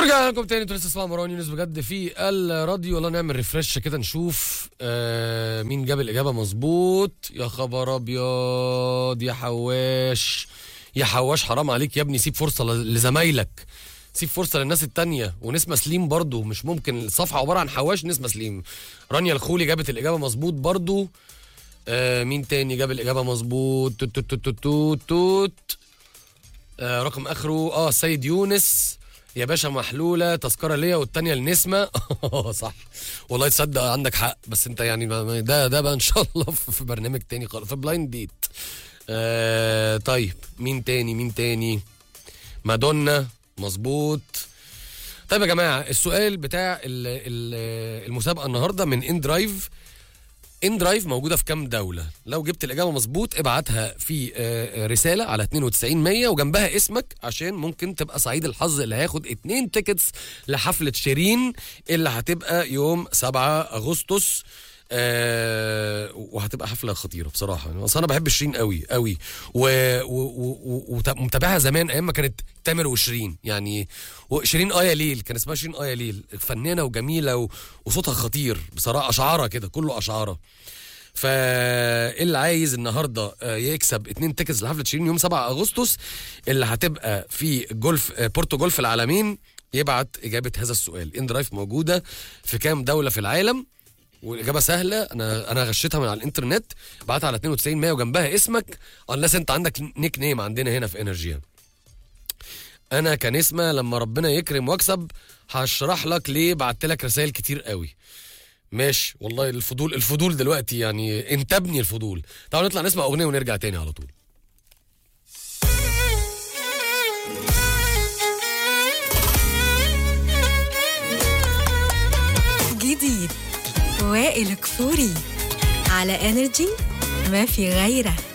ورجعنا لكم تاني انتوا لسه تسمعوا مروان يونس بجد في الراديو والله نعمل ريفرش كده نشوف آه مين جاب الاجابه مظبوط يا خبر ابيض يا حواش يا حواش حرام عليك يا ابني سيب فرصه ل- لزمايلك سيب فرصه للناس التانية ونسمة سليم برضو مش ممكن الصفحه عباره عن حواش نسمة سليم رانيا الخولي جابت الاجابه مظبوط برضو آه مين تاني جاب الاجابه مظبوط توت توت توت توت توت, توت. آه رقم اخره اه سيد يونس يا باشا محلوله تذكره ليا والتانيه لنسمه صح والله تصدق عندك حق بس انت يعني ما- ما- ده ده بقى ان شاء الله في في برنامج تاني خالص في بلايند ديت آه طيب مين تاني مين تاني مادونا مظبوط طيب يا جماعه السؤال بتاع ال- ال- المسابقه النهارده من ان درايف ان درايف موجوده في كام دوله لو جبت الاجابه مظبوط ابعتها في آه، آه، رساله على 92 100 وجنبها اسمك عشان ممكن تبقى سعيد الحظ اللي هياخد اتنين تيكتس لحفله شيرين اللي هتبقى يوم 7 اغسطس آه وهتبقى حفله خطيره بصراحه يعني اصل انا بحب شيرين قوي قوي ومتابعها زمان ايام ما كانت تامر وشيرين يعني وشيرين ايا ليل كان اسمها شيرين ايا ليل فنانه وجميله و... وصوتها خطير بصراحه اشعاره كده كله اشعاره فاللي عايز النهارده آه، يكسب اتنين تيكتس لحفله شيرين يوم 7 اغسطس اللي هتبقى في جولف آه، بورتو جولف العالمين يبعت اجابه هذا السؤال ان درايف موجوده في كام دوله في العالم والاجابه سهله انا انا غشيتها من على الانترنت بعتها على 92 100 وجنبها اسمك unless انت عندك نيك نيم عندنا هنا في انرجي انا كنسمه لما ربنا يكرم واكسب هشرح لك ليه بعت لك رسائل كتير قوي ماشي والله الفضول الفضول دلوقتي يعني انتبني الفضول تعالوا نطلع نسمع اغنيه ونرجع تاني على طول جديد وائل كفوري على انرجي ما في غيره